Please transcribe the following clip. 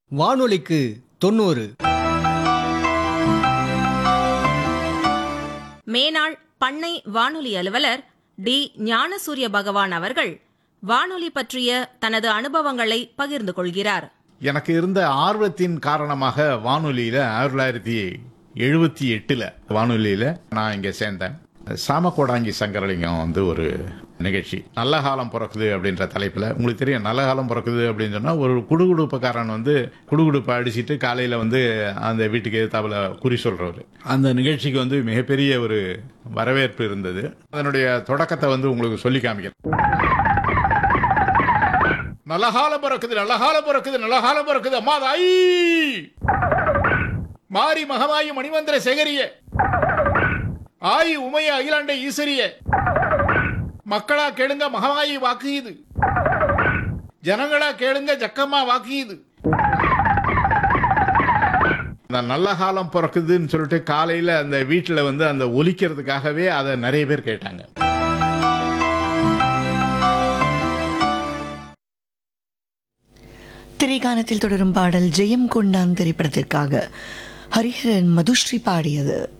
வானொலிக்கு தொண்ணூறு மேனாள் பண்ணை வானொலி அலுவலர் டி ஞானசூரிய பகவான் அவர்கள் வானொலி பற்றிய தனது அனுபவங்களை பகிர்ந்து கொள்கிறார் எனக்கு இருந்த ஆர்வத்தின் காரணமாக வானொலியில ஆயிரத்தி தொள்ளாயிரத்தி எழுபத்தி எட்டுல வானொலியில நான் இங்க சேர்ந்தேன் சாமக்கோடாங்கி சங்கரலிங்கம் வந்து ஒரு நிகழ்ச்சி நல்ல காலம் பிறக்குது அப்படின்ற தலைப்பில் உங்களுக்கு தெரியும் நல்ல காலம் பிறக்குது அப்படின்னு சொன்னால் ஒரு குடுகுடுப்புக்காரன் வந்து குடுகுடுப்பை அடிச்சிட்டு காலையில் வந்து அந்த வீட்டுக்கு எதிர்த்தாப்புல குறி சொல்கிறவர் அந்த நிகழ்ச்சிக்கு வந்து மிகப்பெரிய ஒரு வரவேற்பு இருந்தது அதனுடைய தொடக்கத்தை வந்து உங்களுக்கு சொல்லி காமிக்கிறேன் நல்ல காலம் பிறக்குது நல்ல காலம் பிறக்குது நல்ல காலம் பிறக்குது அம்மா தாயி மாரி மகமாயி மணிமந்திர சேகரிய ஆயி உமைய அகிலாண்ட ஈஸ்வரிய மக்களா கேளுங்க மகமாயி வாக்கு இது ஜனங்களா கேளுங்க ஜக்கம்மா வாக்கு இது இந்த நல்ல காலம் பிறக்குதுன்னு சொல்லிட்டு காலையில அந்த வீட்டுல வந்து அந்த ஒலிக்கிறதுக்காகவே அதை நிறைய பேர் கேட்டாங்க திரைக்கானத்தில் தொடரும் பாடல் ஜெயம் கொண்டான் திரைப்படத்திற்காக ஹரிஹரன் மதுஸ்ரீ பாடியது